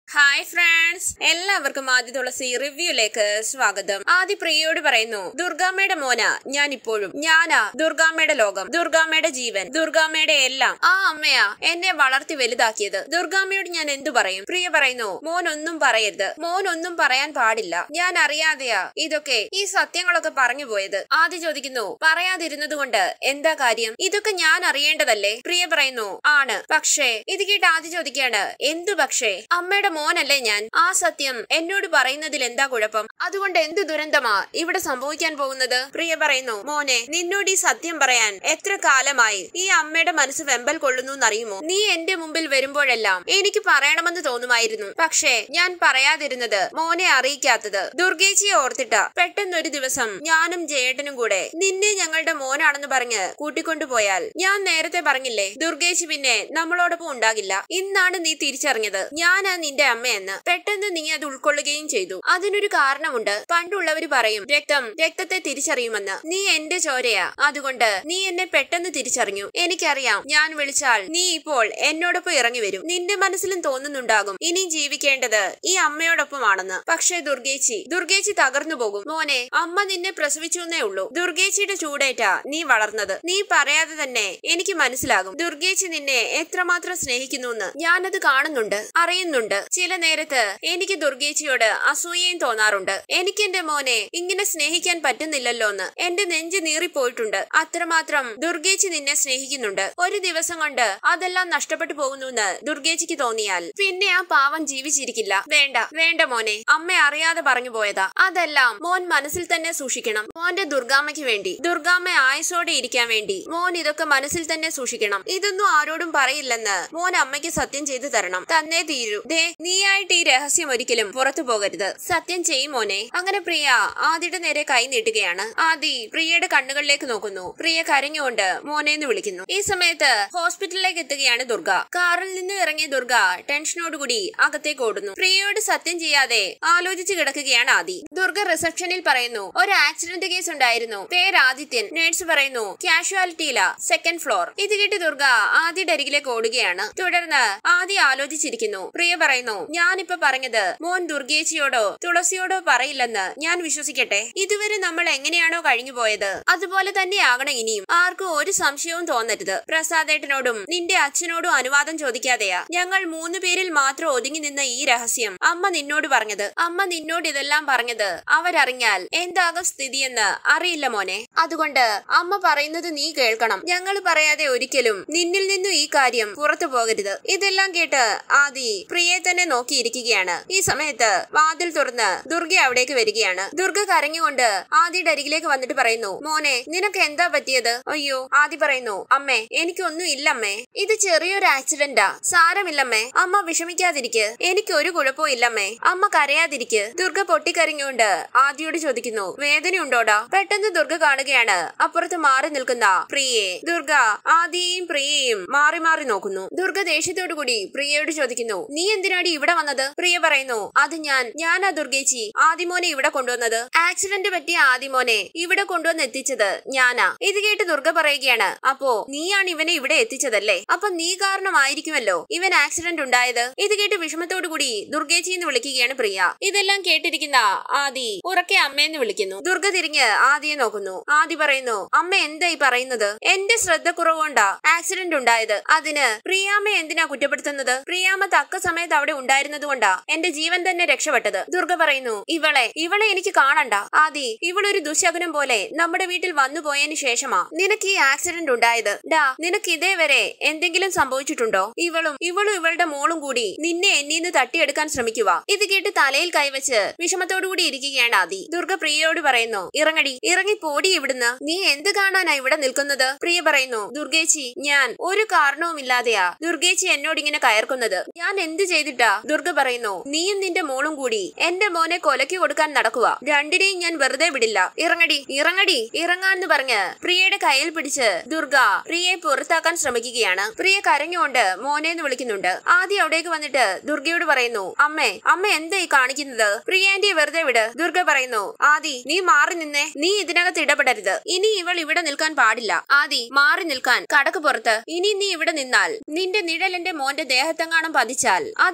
hi friends എല്ലാവർക്കും ആദ്യ തുളസി റിവ്യൂലേക്ക് സ്വാഗതം ആദ്യ പ്രിയയോട് പറയുന്നു ദുർഗാമ്മയുടെ മോന ഞാൻ ഇപ്പോഴും ഞാനാ ദുർഗാമ്മയുടെ ലോകം ദുർഗാമ്മയുടെ ജീവൻ ദുർഗാമ്മയുടെ എല്ലാം ആ അമ്മയാ എന്നെ വളർത്തി വലുതാക്കിയത് ദുർഗാമ്മയോട് ഞാൻ എന്തു പറയും പ്രിയ പറയുന്നു മോൻ ഒന്നും പറയരുത് മോൻ ഒന്നും പറയാൻ പാടില്ല ഞാൻ അറിയാതെയാ ഇതൊക്കെ ഈ സത്യങ്ങളൊക്കെ പറഞ്ഞു പോയത് ആദ്യ ചോദിക്കുന്നു പറയാതിരുന്നത് കൊണ്ട് എന്താ കാര്യം ഇതൊക്കെ ഞാൻ അറിയേണ്ടതല്ലേ പ്രിയ പറയുന്നു ആണ് പക്ഷേ ഇത് കേട്ട് ആദ്യ ചോദിക്കാണ് എന്തു പക്ഷേ അമ്മയുടെ മോനല്ലേ ഞാൻ ആ സത്യം എന്നോട് പറയുന്നതിൽ എന്താ കുഴപ്പം അതുകൊണ്ട് എന്ത് ദുരന്തമാ ഇവിടെ സംഭവിക്കാൻ പോകുന്നത് പ്രിയ പറയുന്നു മോനെ നിന്നോട് ഈ സത്യം പറയാൻ എത്ര കാലമായി ഈ അമ്മയുടെ മനസ്സ് വെമ്പൽ കൊള്ളുന്നു എന്നറിയുമോ നീ എന്റെ മുമ്പിൽ വരുമ്പോഴെല്ലാം എനിക്ക് പറയണമെന്ന് തോന്നുമായിരുന്നു പക്ഷേ ഞാൻ പറയാതിരുന്നത് മോനെ അറിയിക്കാത്തത് ദുർഗേച്ചിയെ ഓർത്തിട്ട പെട്ടെന്നൊരു ദിവസം ഞാനും ജയേട്ടനും കൂടെ നിന്നെ ഞങ്ങളുടെ മോനാണെന്ന് പറഞ്ഞ് കൂട്ടിക്കൊണ്ടുപോയാൽ ഞാൻ നേരത്തെ പറഞ്ഞില്ലേ ദുർഗേച്ചി പിന്നെ നമ്മളോടൊപ്പം ഉണ്ടാകില്ല ഇന്നാണ് നീ തിരിച്ചറിഞ്ഞത് ഞാനാ നിന്റെ അമ്മയെന്ന് പെട്ടെന്ന് നീ അത് ഉൾക്കൊള്ളുകയും ചെയ്തു അതിനൊരു കാരണമുണ്ട് പണ്ടുള്ളവര് പറയും രക്തം രക്തത്തെ തിരിച്ചറിയുമെന്ന് നീ എന്റെ ചോരയാ അതുകൊണ്ട് നീ എന്നെ പെട്ടെന്ന് തിരിച്ചറിഞ്ഞു എനിക്കറിയാം ഞാൻ വിളിച്ചാൽ നീ ഇപ്പോൾ എന്നോടൊപ്പം ഇറങ്ങി വരും നിന്റെ മനസ്സിലും തോന്നുന്നുണ്ടാകും ഇനി ജീവിക്കേണ്ടത് ഈ അമ്മയോടൊപ്പമാണെന്ന് പക്ഷേ ദുർഗേച്ചി ദുർഗേച്ചി തകർന്നു പോകും മോനെ അമ്മ നിന്നെ പ്രസവിച്ചു എന്നേ ഉള്ളൂ ദുർഗേച്ചിയുടെ ചൂടേറ്റാ നീ വളർന്നത് നീ പറയാതെ തന്നെ എനിക്ക് മനസ്സിലാകും ദുർഗേച്ചി നിന്നെ എത്രമാത്രം സ്നേഹിക്കുന്നു ഞാനത് കാണുന്നുണ്ട് അറിയുന്നുണ്ട് ചില നേരത്ത് എനിക്ക് ദുർഗേച്ചിയോട് അസൂയയും തോന്നാറുണ്ട് എനിക്ക് എന്റെ മോനെ ഇങ്ങനെ സ്നേഹിക്കാൻ പറ്റുന്നില്ലല്ലോ എന്ന് എന്റെ നെഞ്ച് നീറിപ്പോയിട്ടുണ്ട് അത്രമാത്രം ദുർഗേച്ചി നിന്നെ സ്നേഹിക്കുന്നുണ്ട് ഒരു ദിവസം കൊണ്ട് അതെല്ലാം നഷ്ടപ്പെട്ടു പോകുന്നു എന്ന് ദുർഗേച്ചിക്ക് തോന്നിയാൽ പിന്നെ ആ പാവം ജീവിച്ചിരിക്കില്ല വേണ്ട വേണ്ട മോനെ അമ്മ അറിയാതെ പറഞ്ഞു പോയതാ അതെല്ലാം മോൻ മനസ്സിൽ തന്നെ സൂക്ഷിക്കണം മോന്റെ ദുർഗാമ്മയ്ക്ക് വേണ്ടി ദുർഗാമ്മ ആയുസോടെ ഇരിക്കാൻ വേണ്ടി മോൻ ഇതൊക്കെ മനസ്സിൽ തന്നെ സൂക്ഷിക്കണം ഇതൊന്നും ആരോടും പറയില്ലെന്ന് മോൻ അമ്മയ്ക്ക് സത്യം ചെയ്തു തരണം തന്നേ തീരൂ ദേ നീയായിട്ട് ഈ രഹസ്യം ഒരിക്കലും പുറത്തു പോകരുത് സത്യം ചെയ്യും മോനെ അങ്ങനെ പ്രിയ ആദിയുടെ നേരെ കൈ നീട്ടുകയാണ് ആദി പ്രിയയുടെ കണ്ണുകളിലേക്ക് നോക്കുന്നു പ്രിയ കരഞ്ഞുകൊണ്ട് മോനെന്ന് വിളിക്കുന്നു ഈ സമയത്ത് ഹോസ്പിറ്റലിലേക്ക് എത്തുകയാണ് ദുർഗ കാറിൽ നിന്ന് ഇറങ്ങിയ ദുർഗ ടെൻഷനോടുകൂടി അകത്തേക്ക് ഓടുന്നു പ്രിയയോട് സത്യം ചെയ്യാതെ ആലോചിച്ച് കിടക്കുകയാണ് ആദി ദുർഗ റിസപ്ഷനിൽ പറയുന്നു ഒരു ആക്സിഡന്റ് കേസ് ഉണ്ടായിരുന്നു പേര് ആദിത്യൻ നേഴ്സ് പറയുന്നു കാഷ്വാലിറ്റിയില സെക്കൻഡ് ഫ്ലോർ ഇത് കേട്ട് ദുർഗ ആദിയുടെ അരികിലേക്ക് ഓടുകയാണ് തുടർന്ന് ആദി ആലോചിച്ചിരിക്കുന്നു പ്രിയ പറയുന്നു ഞാനിപ്പോ പറഞ്ഞത് മോൻ ദുർഗേച്ചിയോടോ തുളസിയോടോ പറയില്ലെന്ന് ഞാൻ വിശ്വസിക്കട്ടെ ഇതുവരെ നമ്മൾ എങ്ങനെയാണോ കഴിഞ്ഞു പോയത് അതുപോലെ തന്നെയാകണം ഇനിയും ആർക്കും ഒരു സംശയവും തോന്നരുത് പ്രസാദേട്ടനോടും നിന്റെ അച്ഛനോടും അനുവാദം ചോദിക്കാതെയാ ഞങ്ങൾ മൂന്ന് പേരിൽ മാത്രം ഒതുങ്ങി നിന്ന ഈ രഹസ്യം അമ്മ നിന്നോട് പറഞ്ഞത് അമ്മ നിന്നോട് ഇതെല്ലാം പറഞ്ഞത് അവരറിഞ്ഞാൽ എന്താകും സ്ഥിതിയെന്ന് അറിയില്ല മോനെ അതുകൊണ്ട് അമ്മ പറയുന്നത് നീ കേൾക്കണം ഞങ്ങൾ പറയാതെ ഒരിക്കലും നിന്നിൽ നിന്നും ഈ കാര്യം പുറത്തു പോകരുത് ഇതെല്ലാം കേട്ട് ആദി പ്രിയെ തന്നെ നോക്കിയിരിക്കുകയാണ് ഈ സമയത്ത് വാതിൽ തുറന്ന് ദുർഗ അവിടേക്ക് വരികയാണ് ദുർഗ കരഞ്ഞുകൊണ്ട് ആദിയുടെ അരികിലേക്ക് വന്നിട്ട് പറയുന്നു മോനെ നിനക്ക് എന്താ പറ്റിയത് അയ്യോ ആദി പറയുന്നു അമ്മേ എനിക്കൊന്നും ഇല്ലമ്മേ ഇത് ചെറിയൊരു ആക്സിഡന്റാ സാരമില്ലമ്മേ അമ്മ വിഷമിക്കാതിരിക്ക് എനിക്ക് ഒരു കുഴപ്പവും ഇല്ലമ്മേ അമ്മ കരയാതിരിക്ക് ദുർഗ പൊട്ടിക്കരഞ്ഞുകൊണ്ട് ആദിയോട് ചോദിക്കുന്നു വേദനയുണ്ടോടാ പെട്ടെന്ന് ദുർഗ കാണുകയാണ് അപ്പുറത്ത് മാറി നിൽക്കുന്ന പ്രിയയെ ദുർഗ ആദിയെയും പ്രിയയെയും മാറി മാറി നോക്കുന്നു ദുർഗ ദേഷ്യത്തോടു കൂടി പ്രിയയോട് ചോദിക്കുന്നു നീ എന്തിനാടി ഇവിടെ വന്നത് പ്രിയ പറയുന്നു അത് ഞാൻ ഞാനാ ദുർഗേച്ചി ആദിമോനെ ഇവിടെ കൊണ്ടുവന്നത് ആക്സിഡന്റ് പറ്റിയ ആദിമോനെ ഇവിടെ കൊണ്ടുവന്ന് എത്തിച്ചത് ഞാനാ ഇത് കേട്ട് ദുർഗ പറയുകയാണ് അപ്പോ നീയാണ് ഇവനെ ഇവിടെ എത്തിച്ചതല്ലേ അപ്പൊ നീ കാരണമായിരിക്കുമല്ലോ ഇവൻ ആക്സിഡന്റ് ഉണ്ടായത് ഇത് കേട്ട് വിഷമത്തോടു കൂടി ദുർഗേച്ചി എന്ന് വിളിക്കുകയാണ് പ്രിയ ഇതെല്ലാം കേട്ടിരിക്കുന്ന ആദി ഉറക്കെ അമ്മയെന്ന് വിളിക്കുന്നു ദുർഗ തിരിഞ്ഞ് ആദിയെ നോക്കുന്നു ആദി പറയുന്നു അമ്മ എന്തായി പറയുന്നത് എന്റെ ശ്രദ്ധക്കുറവുകൊണ്ടാ ആക്സിഡന്റ് ഉണ്ടായത് അതിന് പ്രിയാമ്മ എന്തിനാ കുറ്റപ്പെടുത്തുന്നത് പ്രിയാമ്മ തക്ക സമയത്ത് അവിടെ ഉണ്ടായിരുന്നത് കൊണ്ടാ എന്റെ ജീവൻ തന്നെ രക്ഷപ്പെട്ടത് ദുർഗ പറയുന്നു ഇവളെ ഇവളെ എനിക്ക് കാണണ്ട ആദി ഇവളൊരു ദുശകുനം പോലെ നമ്മുടെ വീട്ടിൽ വന്നു പോയതിനു ശേഷമാ നിനക്ക് ഈ ആക്സിഡന്റ് ഉണ്ടായത് ഡാ നിനക്ക് ഇതേവരെ എന്തെങ്കിലും സംഭവിച്ചിട്ടുണ്ടോ ഇവളും ഇവളും ഇവളുടെ മോളും കൂടി നിന്നെ എന്നീന്ന് തട്ടിയെടുക്കാൻ ശ്രമിക്കുക ഇത് കേട്ട് തലയിൽ കൈവച്ച് വിഷമത്തോടുകൂടി ഇരിക്കുകയാണ് ആദി ദുർഗ പ്രിയയോട് പറയുന്നു ഇറങ്ങടി ഇറങ്ങി പോടി ഇവിടുന്ന് നീ എന്ത് കാണാനാ ഇവിടെ നിൽക്കുന്നത് പ്രിയ പറയുന്നു ദുർഗേച്ചി ഞാൻ ഒരു കാരണവുമില്ലാതെയാ ദുർഗേച്ചി എന്നോട് ഇങ്ങനെ കയർക്കുന്നത് ഞാൻ എന്ത് ചെയ്തിട്ടാ ദുർഗ പറയുന്നു നീയും നിന്റെ മോളും കൂടി എന്റെ മോനെ കൊലയ്ക്ക് കൊടുക്കാൻ നടക്കുക രണ്ടിനെയും ഞാൻ വെറുതെ വിടില്ല ഇറങ്ങടി ഇറങ്ങടി ഇറങ്ങാന്ന് പറഞ്ഞ് പ്രിയയുടെ കയ്യിൽ പിടിച്ച് ദുർഗ പ്രിയയെ പുറത്താക്കാൻ ശ്രമിക്കുകയാണ് പ്രിയ കരഞ്ഞുകൊണ്ട് മോനെന്ന് വിളിക്കുന്നുണ്ട് ആദ്യം അവിടേക്ക് വന്നിട്ട് ദുർഗയോട് പറയുന്നു അമ്മേ അമ്മ എന്തായി കാണിക്കുന്നത് പ്രിയാന്റിയെ വെറുതെ വിട് ദുർഗ പറയുന്നു ആദി നീ മാറി നിന്നേ നീ ഇതിനകത്ത് ഇടപെടരുത് ഇനി ഇവൾ ഇവിടെ നിൽക്കാൻ പാടില്ല ആദി മാറി നിൽക്കാൻ കടക്ക് പുറത്ത് ഇനി നീ ഇവിടെ നിന്നാൽ നിന്റെ നിഴൽ എന്റെ മോന്റെ ദേഹത്തെങ്ങാനും പതിച്ചാൽ അതിവന്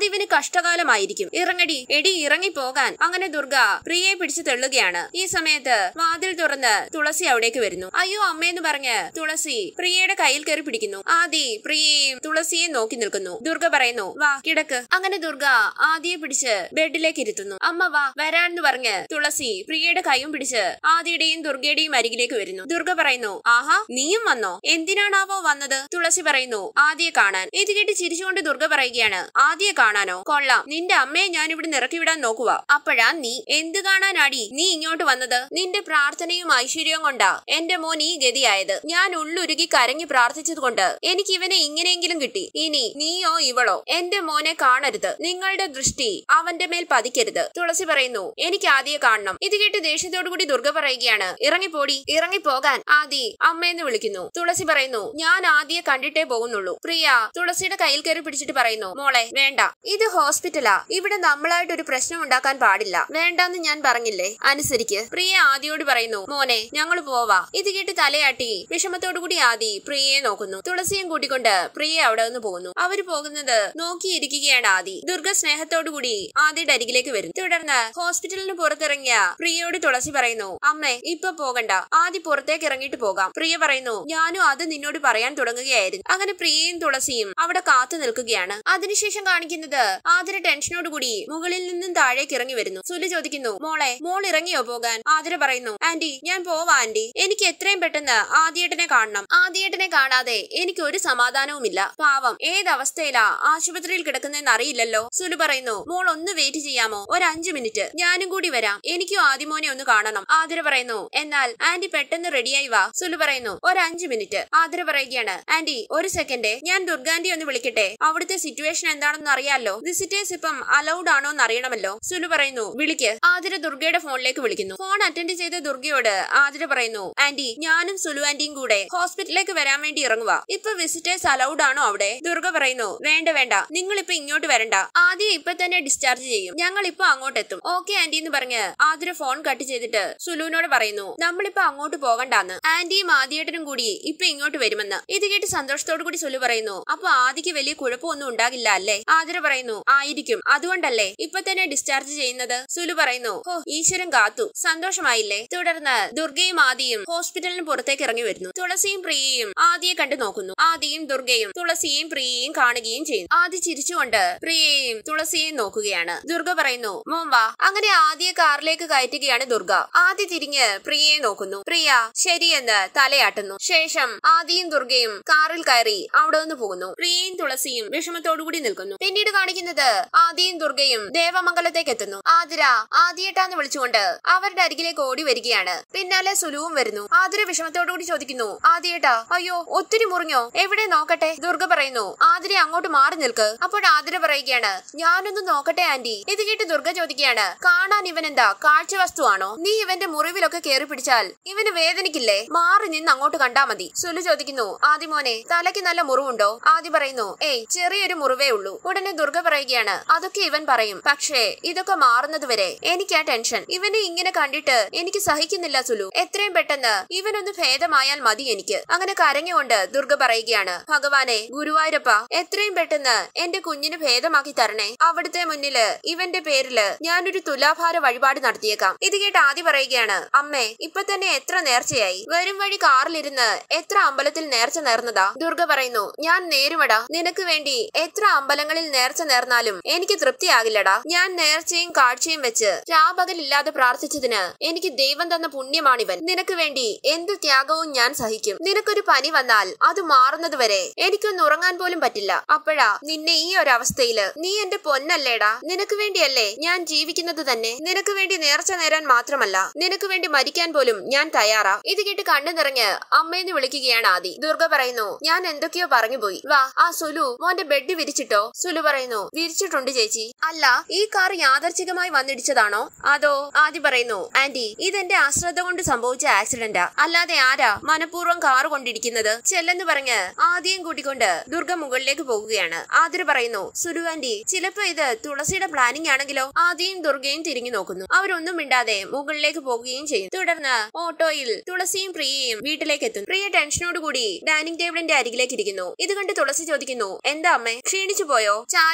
കഷ്ടകാലമായിരിക്കും ഇറങ്ങടി എടി ഇറങ്ങി പോകാൻ അങ്ങനെ ദുർഗ പ്രിയയെ പിടിച്ചു തെള്ളുകയാണ് ഈ സമയത്ത് വാതിൽ തുറന്ന് തുളസി അവിടേക്ക് വരുന്നു അയ്യോ അമ്മയെന്ന് പറഞ്ഞ് തുളസി പ്രിയയുടെ കയ്യിൽ കയറി പിടിക്കുന്നു ആദി പ്രിയയെയും തുളസിയെയും നോക്കി നിൽക്കുന്നു ദുർഗ പറയുന്നു വാ കിടക്ക് അങ്ങനെ ദുർഗ ആദിയെ പിടിച്ച് ബെഡിലേക്ക് ഇരുത്തുന്നു അമ്മ വാ വരാന്ന് പറഞ്ഞ് തുളസി പ്രിയയുടെ കൈയും പിടിച്ച് ആദിയുടെയും ദുർഗയുടെയും അരികിലേക്ക് വരുന്നു ദുർഗ പറയുന്നു ആഹാ നീയും വന്നോ എന്തിനാണാവോ വന്നത് തുളസി പറയുന്നു ആദിയെ കാണാൻ ഇത് കേട്ട് ചിരിച്ചുകൊണ്ട് ദുർഗ പറയുകയാണ് ആദിയെ കാണാനോ കൊള്ളാം നിന്റെ അമ്മയെ ഞാൻ ഇവിടെ ഇറക്കി വിടാൻ നോക്കുക അപ്പോഴാ നീ എന്ത് കാണാനാടി നീ ഇങ്ങോട്ട് വന്നത് നിന്റെ പ്രാർത്ഥനയും ഐശ്വര്യവും കൊണ്ടാ എന്റെ മോൻ ഈ ഗതിയായത് ഞാൻ ഉള്ളുരുകി കരഞ്ഞു പ്രാർത്ഥിച്ചത് കൊണ്ട് എനിക്ക് ഇവനെ ഇങ്ങനെയെങ്കിലും കിട്ടി ഇനി നീയോ ഇവളോ എന്റെ മോനെ കാണരുത് നിങ്ങളുടെ ദൃഷ്ടി അവന്റെ മേൽ പതിക്കരുത് തുളസി പറയുന്നു എനിക്ക് ആദിയെ കാണണം ഇത് കേട്ട് ദേഷ്യത്തോടു കൂടി ദുർഗ പറയുകയാണ് ഇറങ്ങിപ്പോടി ഇറങ്ങിപ്പോകാൻ ആദി അമ്മയെന്ന് വിളിക്കുന്നു തുളസി പറയുന്നു ഞാൻ ആദിയെ കണ്ടിട്ടേ പോകുന്നുള്ളൂ പ്രിയ തുളസിയുടെ കയ്യിൽ കയറി പിടിച്ചിട്ട് പറയുന്നു മോളെ വേണ്ട ഇത് ഹോസ്പിറ്റലാ ഇവിടെ നമ്മളായിട്ട് ഒരു പ്രശ്നം ഉണ്ടാക്കാൻ പാടില്ല വേണ്ടെന്ന് ഞാൻ പറഞ്ഞില്ലേ അനുസരിക്ക് പ്രിയ ആദിയോട് പറയുന്നു മോനെ ഞങ്ങൾ പോവാ ഇത് കേട്ട് തലയാട്ടി വിഷമത്തോടു കൂടി ആദി പ്രിയയെ നോക്കുന്നു തുളസിയും കൂട്ടിക്കൊണ്ട് പ്രിയ അവിടെ നിന്ന് പോകുന്നു അവര് പോകുന്നത് നോക്കിയിരിക്കുകയാണ് ആദി ദുർഗ സ്നേഹത്തോടു കൂടി ആദിയുടെ അരികിലേക്ക് വരും തുടർന്ന് ഹോസ്പിറ്റലിന് പുറത്തിറങ്ങിയ പ്രിയയോട് തുളസി പറയുന്നു അമ്മേ ഇപ്പൊ പോകണ്ട ആദി പുറത്തേക്ക് ഇറങ്ങിയിട്ട് പോകാം പ്രിയ പറയുന്നു ഞാനും അത് നിന്നോട് പറയാൻ തുടങ്ങുകയായിരുന്നു അങ്ങനെ പ്രിയയും തുളസിയും അവിടെ കാത്തു നിൽക്കുകയാണ് അതിനുശേഷം കാണിക്കുന്നത് ആതിര ടെൻഷനോട് കൂടി മുകളിൽ നിന്നും താഴേക്ക് ഇറങ്ങി വരുന്നു സുലു ചോദിക്കുന്നു മോളെ മോൾ ഇറങ്ങിയോ പോകാൻ ആതിര പറയുന്നു ആന്റി ഞാൻ പോവാ ആന്റി എനിക്ക് എത്രയും പെട്ടെന്ന് ആദ്യേട്ടനെ കാണണം ആദ്യേട്ടനെ കാണാതെ എനിക്ക് ഒരു സമാധാനവുമില്ല പാവം ഏതവസ്ഥയിലാ ആശുപത്രിയിൽ കിടക്കുന്നതെന്ന് അറിയില്ലല്ലോ സുലു പറയുന്നു മോൾ ഒന്ന് വെയിറ്റ് ചെയ്യാമോ ഒരു അഞ്ചു മിനിറ്റ് ഞാനും കൂടി വരാം എനിക്കും ആദിമോനെ ഒന്ന് കാണണം ആതിര പറയുന്നു എന്നാൽ ആന്റി പെട്ടെന്ന് റെഡിയായി വാ സുലു പറയുന്നു ഒരു അഞ്ചു മിനിറ്റ് ആതിര പറയുകയാണ് ആന്റി ഒരു സെക്കൻഡ് ഞാൻ ദുർഗാന്റി ഒന്ന് വിളിക്കട്ടെ അവിടുത്തെ സിറ്റുവേഷൻ എന്താണെന്ന് അറിയാലോ വിസിറ്റേഴ്സ് ഇപ്പം അലൗഡ് ആണോ എന്ന് അറിയണമല്ലോ സുലു പറയുന്നു വിളിക്ക് ആതിര ദുർഗയുടെ ഫോണിലേക്ക് വിളിക്കുന്നു ഫോൺ അറ്റൻഡ് ചെയ്ത ദുർഗയോട് ആതിര പറയുന്നു ആന്റി ഞാനും സുലു ആന്റിയും കൂടെ ഹോസ്പിറ്റലിലേക്ക് വരാൻ വേണ്ടി ഇറങ്ങുക ഇപ്പൊ വിസിറ്റേഴ്സ് അലൗഡ് ആണോ അവിടെ ദുർഗ പറയുന്നു വേണ്ട വേണ്ട നിങ്ങൾ ഇപ്പൊ ഇങ്ങോട്ട് വരണ്ട ആദ്യം ഇപ്പൊ തന്നെ ഡിസ്ചാർജ് ചെയ്യും ഞങ്ങൾ ഇപ്പൊ അങ്ങോട്ട് എത്തും ഓക്കെ ആന്റി എന്ന് പറഞ്ഞ് ആതിര ഫോൺ കട്ട് ചെയ്തിട്ട് സുലുവിനോട് പറയുന്നു നമ്മളിപ്പോ അങ്ങോട്ട് പോകണ്ടാന്ന് ആന്റിയും ആദ്യേട്ടനും കൂടി ഇപ്പൊ ഇങ്ങോട്ട് വരുമെന്ന് ഇത് കേട്ട് സന്തോഷത്തോടു കൂടി സുലു പറയുന്നു അപ്പൊ ആദിക്ക് വലിയ കുഴപ്പമൊന്നും ഉണ്ടാകില്ല അല്ലേ ആതിര പറയുന്നു ആയിരിക്കും അതുകൊണ്ടല്ലേ ഇപ്പൊ തന്നെ ഡിസ്ചാർജ് ചെയ്യുന്നത് സുലു പറയുന്നു ഹോ ഈശ്വരൻ കാത്തു സന്തോഷമായില്ലേ തുടർന്ന് ദുർഗയും ആദിയും ഹോസ്പിറ്റലിന് പുറത്തേക്ക് ഇറങ്ങി വരുന്നു തുളസിയും പ്രിയയും ആദിയെ കണ്ടു നോക്കുന്നു ആദിയും ദുർഗയും തുളസിയെയും പ്രിയയും കാണുകയും ചെയ്യുന്നു ആദി ചിരിച്ചുകൊണ്ട് പ്രിയയെയും തുളസിയെയും നോക്കുകയാണ് ദുർഗ പറയുന്നു മോൻ വാ അങ്ങനെ ആദിയെ കാറിലേക്ക് കയറ്റുകയാണ് ദുർഗ ആദി തിരിഞ്ഞ് പ്രിയയെ നോക്കുന്നു പ്രിയ ശരിയെന്ന് തലയാട്ടുന്നു ശേഷം ആദിയും ദുർഗയും കാറിൽ കയറി അവിടെ നിന്ന് പോകുന്നു പ്രിയയും തുളസിയും വിഷമത്തോടുകൂടി നിൽക്കുന്നു പിന്നീട് കാണിക്കുന്നത് ആദിയും ദുർഗയും ദേവമംഗലത്തേക്ക് എത്തുന്നു ആതിര ആദിയേട്ടാന്ന് വിളിച്ചുകൊണ്ട് അവരുടെ അരികിലേക്ക് ഓടി വരികയാണ് പിന്നാലെ സുലുവും വരുന്നു ആതിര വിഷമത്തോടുകൂടി ചോദിക്കുന്നു ആദിയേട്ടാ അയ്യോ ഒത്തിരി മുറിഞ്ഞോ എവിടെ നോക്കട്ടെ ദുർഗ പറയുന്നു ആതിര അങ്ങോട്ട് മാറി നിൽക്ക് അപ്പോൾ ആതിര പറയുകയാണ് ഞാനൊന്ന് നോക്കട്ടെ ആന്റി ഇത് കേട്ട് ദുർഗ ചോദിക്കുകയാണ് കാണാൻ ഇവൻ എന്താ കാഴ്ച വസ്തുവാണോ നീ ഇവന്റെ മുറിവിലൊക്കെ കയറി പിടിച്ചാൽ ഇവന് വേദനിക്കില്ലേ മാറി നിന്ന് അങ്ങോട്ട് കണ്ടാ മതി സുലു ചോദിക്കുന്നു ആദിമോനെ തലയ്ക്ക് നല്ല മുറിവുണ്ടോ ആദി പറയുന്നു ഏയ് ചെറിയൊരു മുറിവേ ഉള്ളൂ ഉടനെ ദുർഗ പറയുകയാണ് അതൊക്കെ ഇവൻ പറയും പക്ഷേ ഇതൊക്കെ മാറുന്നത് വരെ എനിക്കാ ടെൻഷൻ ഇവനെ ഇങ്ങനെ കണ്ടിട്ട് എനിക്ക് സഹിക്കുന്നില്ല സുലു എത്രയും പെട്ടെന്ന് ഇവനൊന്ന് ഭേദമായാൽ മതി എനിക്ക് അങ്ങനെ കരഞ്ഞുകൊണ്ട് ദുർഗ പറയുകയാണ് ഭഗവാനെ ഗുരുവായൂരപ്പ എത്രയും പെട്ടെന്ന് എന്റെ കുഞ്ഞിന് ഭേദമാക്കി തരണേ അവിടുത്തെ മുന്നില് ഇവന്റെ പേരില് ഞാനൊരു തുലാഭാര വഴിപാട് നടത്തിയേക്കാം ഇത് കേട്ട് ആദ്യ പറയുകയാണ് അമ്മേ ഇപ്പൊ തന്നെ എത്ര നേർച്ചയായി വരും വഴി കാറിലിരുന്ന് എത്ര അമ്പലത്തിൽ നേർച്ച നേർന്നതാ ദുർഗ പറയുന്നു ഞാൻ നേരുമടാ നിനക്ക് വേണ്ടി എത്ര അമ്പലങ്ങളിൽ നേർച്ച നേർന്നാലും എനിക്ക് തൃപ്തിയാകില്ലടാ ഞാൻ നേർച്ചയും കാഴ്ചയും വെച്ച് രാപകലില്ലാതെ പ്രാർത്ഥിച്ചതിന് എനിക്ക് ദൈവം തന്ന പുണ്യമാണിവൻ നിനക്ക് വേണ്ടി എന്ത് ത്യാഗവും ഞാൻ സഹിക്കും നിനക്കൊരു പനി വന്നാൽ അത് മാറുന്നത് വരെ എനിക്കൊന്ന് ഉറങ്ങാൻ പോലും പറ്റില്ല അപ്പോഴാ നിന്നെ ഈ ഒരു അവസ്ഥയില് നീ എന്റെ പൊന്നല്ലേടാ നിനക്ക് വേണ്ടിയല്ലേ ഞാൻ ജീവിക്കുന്നത് തന്നെ നിനക്ക് വേണ്ടി നേർച്ച നേരാൻ മാത്രമല്ല നിനക്ക് വേണ്ടി മരിക്കാൻ പോലും ഞാൻ തയ്യാറാ ഇത് കേട്ട് കണ്ണു നിറഞ്ഞ് അമ്മയെന്ന് വിളിക്കുകയാണ് ആദി ദുർഗ പറയുന്നു ഞാൻ എന്തൊക്കെയോ പറഞ്ഞു പോയി വാ ആ സുലു മോന്റെ ബെഡ് വിരിച്ചിട്ടോ സുലു പറയുന്നു വിരിച്ചിട്ടുണ്ട് ചേച്ചി അല്ല ഈ കാർ യാദർച്ഛികമായി വന്നിടിച്ചതാണോ അതോ ആദി പറയുന്നു ആന്റി ഇതെന്റെ അശ്രദ്ധ കൊണ്ട് സംഭവിച്ച ആക്സിഡന്റാ അല്ലാതെ ആരാ മനഃപൂർവ്വം കാർ കൊണ്ടിരിക്കുന്നത് ചെല്ലെന്ന് പറഞ്ഞ് ആദ്യം കൂട്ടിക്കൊണ്ട് ദുർഗ മുകളിലേക്ക് പോകുകയാണ് ആതിര പറയുന്നു സുലു ആന്റി ചിലപ്പോ ഇത് തുളസിയുടെ പ്ലാനിംഗ് ആണെങ്കിലോ ആദ്യം ദുർഗയും തിരിഞ്ഞു നോക്കുന്നു അവരൊന്നും മിണ്ടാതെ മുകളിലേക്ക് പോകുകയും ചെയ്യും തുടർന്ന് ഓട്ടോയിൽ തുളസിയും പ്രിയയും വീട്ടിലേക്ക് എത്തുന്നു പ്രിയ ടെൻഷനോട് കൂടി ഡൈനിങ് ടേബിളിന്റെ അരികിലേക്ക് ഇരിക്കുന്നു ഇത് കണ്ട് തുളസി ചോദിക്കുന്നു എന്താ അമ്മേ ക്ഷീണിച്ചു പോയോ ചായയോ ജ്യൂസോ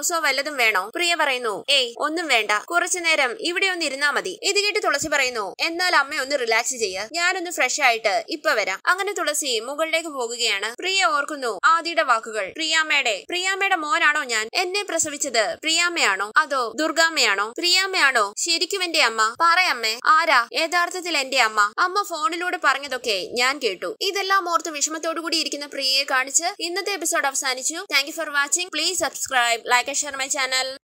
ജ്യൂസോ വല്ലതും വേണോ പ്രിയ പറയുന്നു ഏയ് ഒന്നും വേണ്ട കുറച്ചു നേരം ഇവിടെ ഒന്ന് ഇരുന്നാ മതി ഇത് കേട്ട് തുളസി പറയുന്നു എന്നാൽ അമ്മ ഒന്ന് റിലാക്സ് ചെയ്യ ഞാനൊന്ന് ഫ്രഷ് ആയിട്ട് ഇപ്പൊ വരാം അങ്ങനെ തുളസി മുകളിലേക്ക് പോകുകയാണ് പ്രിയ ഓർക്കുന്നു ആദിയുടെ വാക്കുകൾ പ്രിയാമ്മയുടെ പ്രിയാമ്മയുടെ മോനാണോ ഞാൻ എന്നെ പ്രസവിച്ചത് പ്രിയാമ്മയാണോ അതോ ദുർഗാമ്മയാണോ പ്രിയാമ്മയാണോ ശരിക്കും എന്റെ അമ്മ പറയമ്മേ ആരാ യഥാർത്ഥത്തിൽ എന്റെ അമ്മ അമ്മ ഫോണിലൂടെ പറഞ്ഞതൊക്കെ ഞാൻ കേട്ടു ഇതെല്ലാം ഓർത്ത് വിഷമത്തോടു കൂടി ഇരിക്കുന്ന പ്രിയയെ കാണിച്ച് ഇന്നത്തെ എപ്പിസോഡ് അവസാനിച്ചു thank you for watching please subscribe like share my channel